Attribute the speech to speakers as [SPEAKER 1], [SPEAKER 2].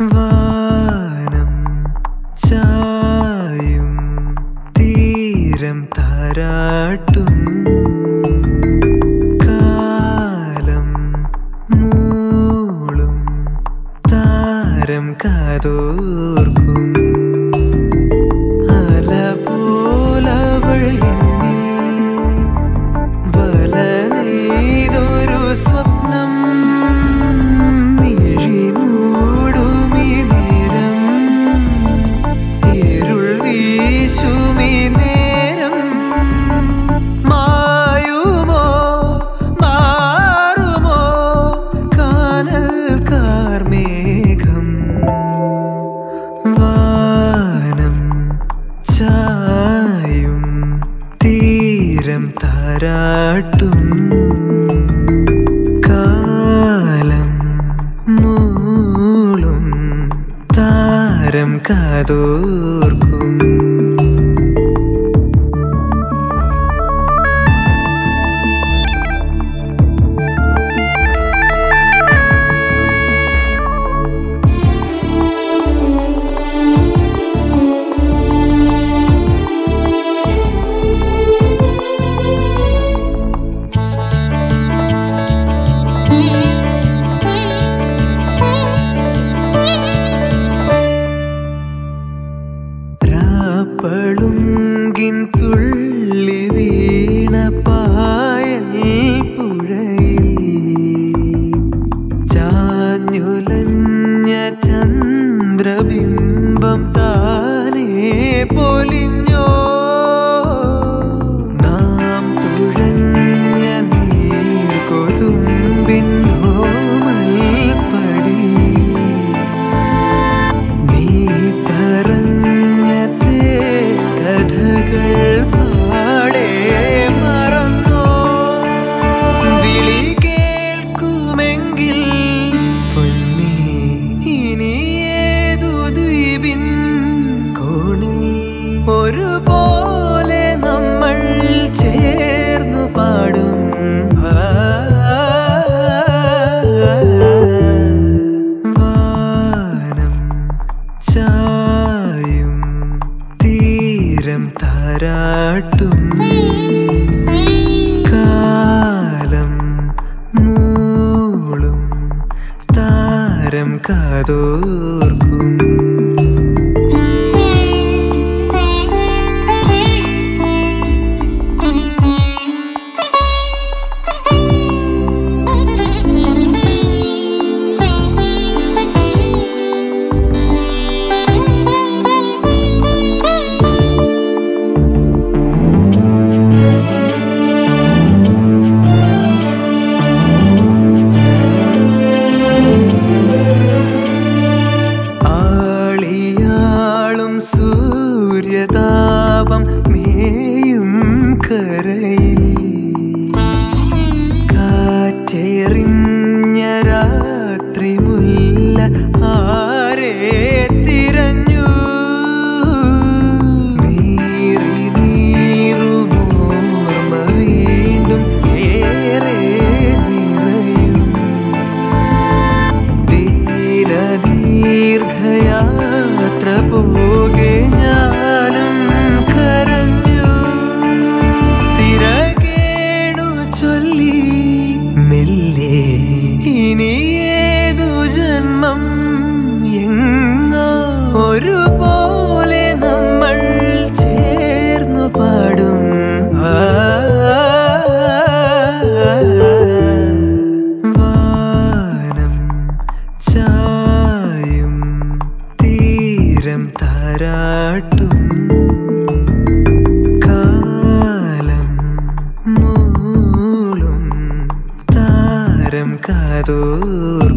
[SPEAKER 1] വാനം ചായും തീരം താരാട്ടും കാലം മൂളും താരം കാതോർക്കും അല പോലവൾ എന്നിൽ വല നെയ്തൊരു സ്വപ്നം മിഴി മൂടുമി നേരം ഇരുൾ വീശുമി നേരം മായുമോ മാറുമോ കാനൽ കാർമേഘം വാനം ചായും തീരം താരാട്ടും കാലം മൂളും താരം കാതോർക്കും രാപ്പളുങ്കിൻ തുള്ളി വീണ പായൽ പുഴയിൽ ചാഞ്ഞുലഞ്ഞ ചന്ദ്രബിംബം താനേ പൊലിഞ്ഞോ നാം തുഴഞ്ഞ നീർ കൊതുമ്പിൻ ഓമൽപ്പടി നീ പറഞ്ഞ കഥകൾ പാടെ മറന്നോ വിളി കേൾക്കുമെങ്കിൽ പൊന്നേ ഇനി ഏതു ദ്വീപിൻ കോണിൽ ഒരുപോലെ നമ്മൾ ചേർന്നു പാടും ആ വാനം ചായും തീരം താരാട്ടും കാലം മൂളും താരം കാതോർക്കും ആളിയാളും സൂര്യതാപം മേയും കരയിൽ കാറ്റെറിഞ്ഞ രാത്രി മുല്ല ആരെ തിരഞ്ഞു നീറി നീറുമോർമ്മ വീണ്ടും ഏറെ നിറയും ദീർഘയാത്ര പോകെ ഞാനും കരഞ്ഞു തിരകേണു ചൊല്ലി മെല്ലെ ഇനി ഏതു ജന്മം എങ്ങോ ഒരുപോലെ നമ്മൾ ചേർന്നു പാടും ആ വാനം ചായും തീരം താരാട്ടും കാലം മൂളും താരം കാതോർ